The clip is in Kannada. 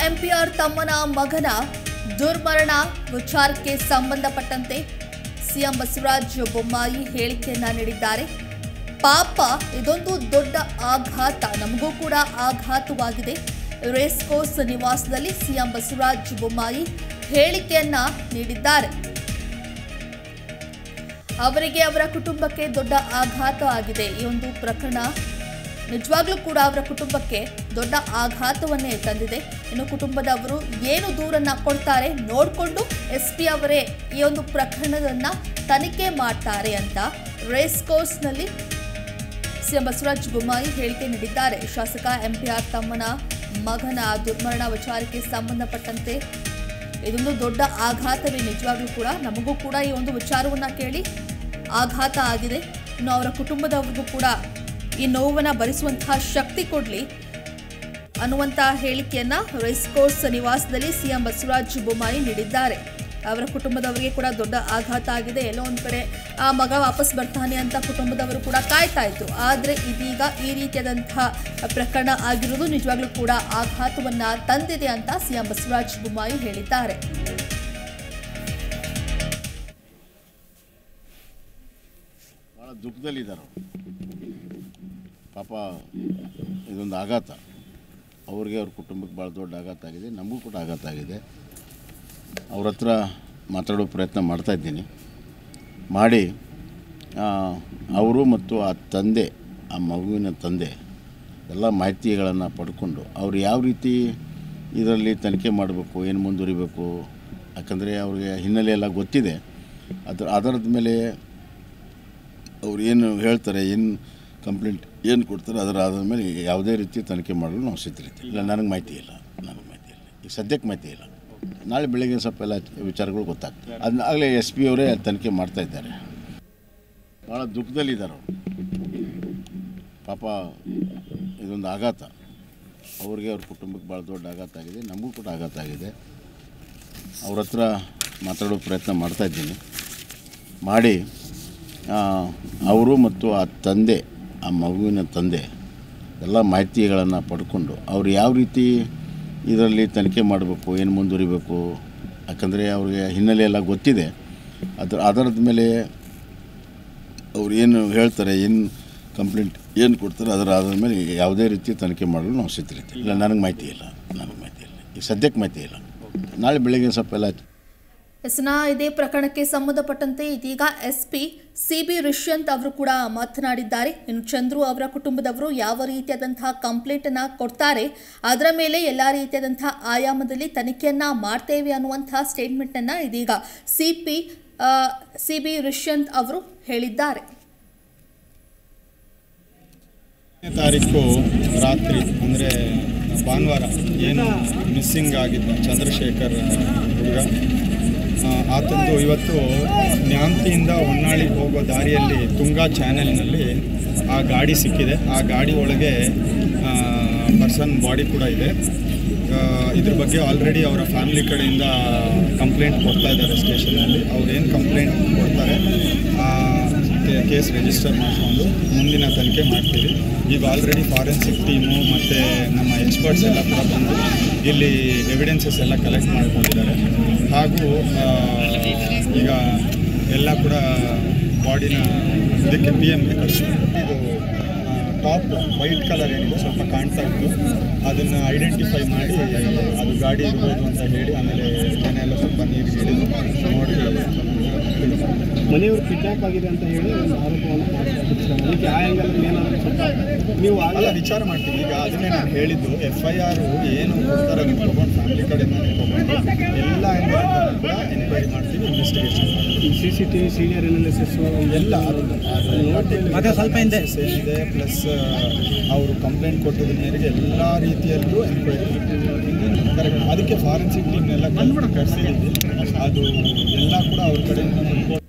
ಎಂಪಿಆರ್ ತಮ್ಮನ ಮಗನ ದುರ್ಮರಣ ವಿಚಾರಕ್ಕೆ ಸಂಬಂಧಪಟ್ಟಂತೆ ಸಿಎಂ ಬಸವರಾಜ ಬೊಮ್ಮಾಯಿ ಹೇಳಿಕೆಯನ್ನ ನೀಡಿದ್ದಾರೆ ಪಾಪ ಇದೊಂದು ದೊಡ್ಡ ಆಘಾತ ನಮಗೂ ಕೂಡ ಆಘಾತವಾಗಿದೆ ರೇಸ್ ಕೋರ್ಸ್ ನಿವಾಸದಲ್ಲಿ ಸಿಎಂ ಬಸವರಾಜ ಬೊಮ್ಮಾಯಿ ಹೇಳಿಕೆಯನ್ನ ನೀಡಿದ್ದಾರೆ ಅವರಿಗೆ ಅವರ ಕುಟುಂಬಕ್ಕೆ ದೊಡ್ಡ ಆಘಾತ ಆಗಿದೆ ಈ ಒಂದು ಪ್ರಕರಣ ನಿಜವಾಗ್ಲೂ ಕೂಡ ಅವರ ಕುಟುಂಬಕ್ಕೆ ದೊಡ್ಡ ಆಘಾತವನ್ನೇ ತಂದಿದೆ ಇನ್ನು ಕುಟುಂಬದವರು ಏನು ದೂರನ್ನ ಕೊಡ್ತಾರೆ ನೋಡಿಕೊಂಡು ಎಸ್ ಪಿ ಅವರೇ ಈ ಒಂದು ಪ್ರಕರಣವನ್ನ ತನಿಖೆ ಮಾಡ್ತಾರೆ ಅಂತ ರೇಸ್ ಕೋರ್ಸ್ನಲ್ಲಿ ಸಿಎಂ ಬಸವರಾಜ ಬೊಮ್ಮಾಯಿ ಹೇಳಿಕೆ ನೀಡಿದ್ದಾರೆ ಶಾಸಕ ಎಂಪಿಆರ್ ತಮ್ಮನ ಮಗನ ದುರ್ಮರಣ ವಿಚಾರಕ್ಕೆ ಸಂಬಂಧಪಟ್ಟಂತೆ ಇದೊಂದು ದೊಡ್ಡ ಆಘಾತವೇ ನಿಜವಾಗ್ಲೂ ಕೂಡ ನಮಗೂ ಕೂಡ ಈ ಒಂದು ವಿಚಾರವನ್ನ ಕೇಳಿ ಆಘಾತ ಆಗಿದೆ ಇನ್ನು ಅವರ ಕುಟುಂಬದವ್ರಿಗೂ ಕೂಡ ಈ ನೋವನ್ನು ಭರಿಸುವಂತಹ ಶಕ್ತಿ ಕೊಡಲಿ ಅನ್ನುವಂಥ ಹೇಳಿಕೆಯನ್ನ ರೇಸ್ ಕೋರ್ಸ್ ನಿವಾಸದಲ್ಲಿ ಸಿಎಂ ಬಸವರಾಜ ಬೊಮ್ಮಾಯಿ ನೀಡಿದ್ದಾರೆ ಅವರ ಕುಟುಂಬದವರಿಗೆ ಕೂಡ ದೊಡ್ಡ ಆಘಾತ ಆಗಿದೆ ಎಲ್ಲೋ ಒಂದು ಕಡೆ ಆ ಮಗ ವಾಪಸ್ ಬರ್ತಾನೆ ಅಂತ ಕುಟುಂಬದವರು ಕೂಡ ಕಾಯ್ತಾ ಇದ್ರು ಆದರೆ ಇದೀಗ ಈ ರೀತಿಯಾದಂತಹ ಪ್ರಕರಣ ಆಗಿರುವುದು ನಿಜವಾಗ್ಲೂ ಕೂಡ ಆಘಾತವನ್ನ ತಂದಿದೆ ಅಂತ ಸಿಎಂ ಬಸವರಾಜ ಬೊಮ್ಮಾಯಿ ಹೇಳಿದ್ದಾರೆ ಭಾಳ ದುಃಖದಲ್ಲಿದ್ದಾರೆ ಅವ್ರು. ಪಾಪ ಇದೊಂದು ಆಘಾತ ಅವ್ರಿಗೆ ಅವ್ರ ಕುಟುಂಬಕ್ಕೆ ಭಾಳ ದೊಡ್ಡ ಆಘಾತ ಆಗಿದೆ ನಮಗೂ ಕೂಡ ಆಘಾತ ಆಗಿದೆ ಅವ್ರ ಹತ್ರ ಮಾತಾಡೋ ಪ್ರಯತ್ನ ಮಾಡ್ತಾ ಇದ್ದೀನಿ ಮಾಡಿ ಆ, ಅವರು ಮತ್ತು ಆ ತಂದೆ ಆ ಮಗುವಿನ ತಂದೆ ಎಲ್ಲ ಮಾಹಿತಿಗಳನ್ನು ಪಡ್ಕೊಂಡು ಅವ್ರು ಯಾವ ರೀತಿ ಇದರಲ್ಲಿ ತನಿಖೆ ಮಾಡಬೇಕು ಏನು ಮುಂದುವರಿಬೇಕು ಯಾಕಂದರೆ ಅವ್ರಿಗೆ ಹಿನ್ನೆಲೆ ಎಲ್ಲ ಗೊತ್ತಿದೆ ಅದ್ರ ಆಧಾರದ ಮೇಲೆ ಅವ್ರು ಏನು ಹೇಳ್ತಾರೆ ಏನು ಕಂಪ್ಲೇಂಟ್ ಏನು ಕೊಡ್ತಾರೆ ಅದರ ಆಧಾರದ ಮೇಲೆ ಯಾವುದೇ ರೀತಿ ತನಿಖೆ ಮಾಡಲು ನಾವು ಸಿದ್ಧರಿದ್ದೀವಿ ಇಲ್ಲ ನನಗೆ ಮಾಹಿತಿ ಇಲ್ಲ ನನಗೆ ಮಾಹಿತಿ ಇಲ್ಲ ಈಗ ಸದ್ಯಕ್ಕೆ ಮಾಹಿತಿ ಇಲ್ಲ ನಾಳೆ ಬೆಳಗ್ಗೆ ಸ್ವಲ್ಪ ಎಲ್ಲ ವಿಚಾರಗಳು ಗೊತ್ತಾಗ್ತದೆ ಅದನ್ನ ಆಗಲೇ ಎಸ್ ಪಿ ಅವರೇ ತನಿಖೆ ಮಾಡ್ತಾ ಇದ್ದಾರೆ ಭಾಳ ದುಃಖದಲ್ಲಿದ್ದಾರೆ ಅವರು ಪಾಪ ಇದೊಂದು ಆಘಾತ ಅವ್ರಿಗೆ ಅವ್ರ ಕುಟುಂಬಕ್ಕೆ ಭಾಳ ದೊಡ್ಡ ಆಘಾತ ಆಗಿದೆ ನಮಗೂ ಕೂಡ ಆಘಾತ ಆಗಿದೆ ಅವ್ರ ಹತ್ರ ಮಾತಾಡೋ ಪ್ರಯತ್ನ ಮಾಡ್ತಾ ಇದ್ದೀನಿ ಮಾಡಿ ಆ, ಅವರು ಮತ್ತು ಆ ತಂದೆ ಆ ಮಗುವಿನ ತಂದೆ ಎಲ್ಲ ಮಾಹಿತಿಗಳನ್ನು ಪಡ್ಕೊಂಡು ಅವ್ರು ಯಾವ ರೀತಿ ಇದರಲ್ಲಿ ತನಿಖೆ ಮಾಡಬೇಕು ಏನು ಮುಂದುವರಿಬೇಕು ಯಾಕಂದರೆ ಅವ್ರಿಗೆ ಹಿನ್ನೆಲೆ ಎಲ್ಲ ಗೊತ್ತಿದೆ ಅದ್ರ ಆಧಾರದ ಮೇಲೆ ಅವ್ರು ಏನು ಹೇಳ್ತಾರೆ ಏನು ಕಂಪ್ಲೇಂಟ್ ಏನು ಕೊಡ್ತಾರೆ ಅದರ ಆಧಾರದ ಮೇಲೆ ಯಾವುದೇ ರೀತಿ ತನಿಖೆ ಮಾಡಲು ನಾವು ಸಿದ್ಧರಿದ್ದೀವಿ ಇಲ್ಲ ನನಗೆ ಮಾಹಿತಿ ಇಲ್ಲ ನನಗೆ ಮಾಹಿತಿ ಇಲ್ಲ ಈಗ ಸದ್ಯಕ್ಕೆ ಮಾಹಿತಿ ಇಲ್ಲ ನಾಳೆ ಬೆಳಗ್ಗೆ ಸ್ವಲ್ಪ ಎಲ್ಲ ಎಸ್ನ ಇದೇ ಪ್ರಕರಣಕ್ಕೆ ಸಂಬಂಧಪಟ್ಟಂತೆ ಇದೀಗ ಎಸ್ಪಿ ಸಿಬಿ ರಿಷ್ಯಂತ್ ಅವರು ಕೂಡ ಮಾತನಾಡಿದ್ದಾರೆ ಇನ್ನು ಚಂದ್ರು ಅವರ ಕುಟುಂಬದವರು ಯಾವ ರೀತಿಯಾದಂತಹ ಕಂಪ್ಲೇಂಟ್ ಅನ್ನ ಕೊಡ್ತಾರೆ ಅದರ ಮೇಲೆ ಎಲ್ಲಾ ರೀತಿಯಾದಂತಹ ಆಯಾಮದಲ್ಲಿ ತನಿಖೆಯನ್ನ ಮಾಡ್ತೇವೆ ಅನ್ನುವಂತಹ ಸ್ಟೇಟ್ಮೆಂಟ್ ಅನ್ನ ಇದೀಗ ಸಿಪಿ ಸಿಬಿ ರಿಷ್ಯಂತ್ ಅವರು ಹೇಳಿದ್ದಾರೆ ಹತ್ತನೇ ತಾರೀಕು ರಾತ್ರಿ ಅಂದರೆ ಭಾನುವಾರ ಏನು ಮಿಸ್ಸಿಂಗ್ ಆಗಿದ್ದ ಚಂದ್ರಶೇಖರ್ ಹುಡುಗ ಆ, ಆತಂದು ಇವತ್ತು ನ್ಯಾಂತಿಯಿಂದ ಹೊನ್ನಾಳಿಗೆ ಹೋಗೋ ದಾರಿಯಲ್ಲಿ ತುಂಗಾ ಚಾನೆಲ್ನಲ್ಲಿ ಆ ಗಾಡಿ ಸಿಕ್ಕಿದೆ ಆ ಗಾಡಿ ಒಳಗೆ ಪರ್ಸನ್ ಬಾಡಿ ಕೂಡ ಇದೆ ಆ, ಇದ್ರ ಬಗ್ಗೆ ಆಲ್ರೆಡಿ ಅವರ ಫ್ಯಾಮಿಲಿ ಕಡೆಯಿಂದ ಕಂಪ್ಲೇಂಟ್ ಕೊಡ್ತಾ ಇದ್ದಾರೆ ಸ್ಟೇಷನಲ್ಲಿ ಅವ್ರೇನು ಕಂಪ್ಲೇಂಟ್ ಕೊಡ್ತಾರೆ ಆ, ಕೆ- ಕೇಸ್ ರಿಜಿಸ್ಟರ್ ಮಾಡಿಕೊಂಡು ಮುಂದಿನ ತನಿಖೆ ಮಾಡ್ತೀವಿ ಈಗ ಆಲ್ರೆಡಿ ಫಾರೆನ್ಸಿಕ್ ಟೀಮು ಮತ್ತು ನಮ್ಮ ಎಕ್ಸ್ಪರ್ಟ್ಸ್ ಎಲ್ಲ ಕೂಡ ಬಂದು ಇಲ್ಲಿ ಎವಿಡೆನ್ಸಸ್ ಎಲ್ಲ ಕಲೆಕ್ಟ್ ಮಾಡ್ಕೊಂಡಿದ್ದಾರೆ ಹಾಗೂ ಆ, ಈಗ ಎಲ್ಲ ಕೂಡ ಬಾಡಿನ ಇದಕ್ಕೆ ಪಿ ಎಮ್ಗೆ ಕಳಿಸ್ತಾರೆ ಇದು ಟಾಪ್ ವೈಟ್ ಕಲರ್ ಏನಿದೆ ಸ್ವಲ್ಪ ಕಾಣ್ತಾ ಇತ್ತು ಅದನ್ನು ಐಡೆಂಟಿಫೈ ಮಾಡಿ ಅದು ಗಾಡಿ ಇರ್ಬೋದು ಅಂತ ಹೇಳಿ ಆಮೇಲೆ ಮನೆ ಎಲ್ಲ ಸ್ವಲ್ಪ ನೀರಿಗೆ ಹಿಡಿದು ನೋಡಿ ಮನೆಯವರು ಕಿಡ್ನಾಪ್ ಆಗಿದೆ ಅಂತ ಹೇಳಿ ಒಂದು ಆರೋಪವನ್ನು ಮಾಡ್ತಾರೆ ಅದಕ್ಕೆ ಆ ಆ್ಯಂಗಲ್ ಏನಾದರೂ ಸ್ವಲ್ಪ ನೀವು ಅಲ್ಲ ಆಗಲ್ಲ ವಿಚಾರ ಮಾಡ್ತೀವಿ ಈಗ ಅದನ್ನೇ ನಾನು ಹೇಳಿದ್ದು ಎಫ್ ಐ ಆರ್ ಏನು ಕೊಡ್ತಾರೆ ಅದನ್ನ ತೊಗೊಂಡು ಫ್ಯಾಮಿಲಿ ಕಡೆಯಿಂದಾನೆ ತೊಗೊಂಡು ಎಲ್ಲ angle ಕೂಡ ಎನ್ಕ್ವೈರಿ ಮಾಡ್ತೀವಿ ಇನ್ವೆಸ್ಟಿಗೇಷನ್ ಮಾಡ್ತೀವಿ C C T V senior analysis ಎಲ್ಲ ಮತ್ತೆ ಸ್ವಲ್ಪ ಹಿಂದೆ ಏನಿದೆ ಪ್ಲಸ್ ಅವರು ಕಂಪ್ಲೇಂಟ್ ಕೊಟ್ಟಿದ್ದ ಮೇರೆಗೆ ಎಲ್ಲ ರೀತಿಯಲ್ಲೂ ಎನ್ಕ್ವೈರಿ ಕರೆಕ್ಟ್ ಅದಕ್ಕೆ ಫಾರೆನ್ಸಿಕ್ ಟೀಮ್ನೆಲ್ಲ ಕರೆಸಿದ್ದೀವಿ ಅದು ಎಲ್ಲ ಕೂಡ ಅವ್ರ ಕಡೆಯಿಂದ report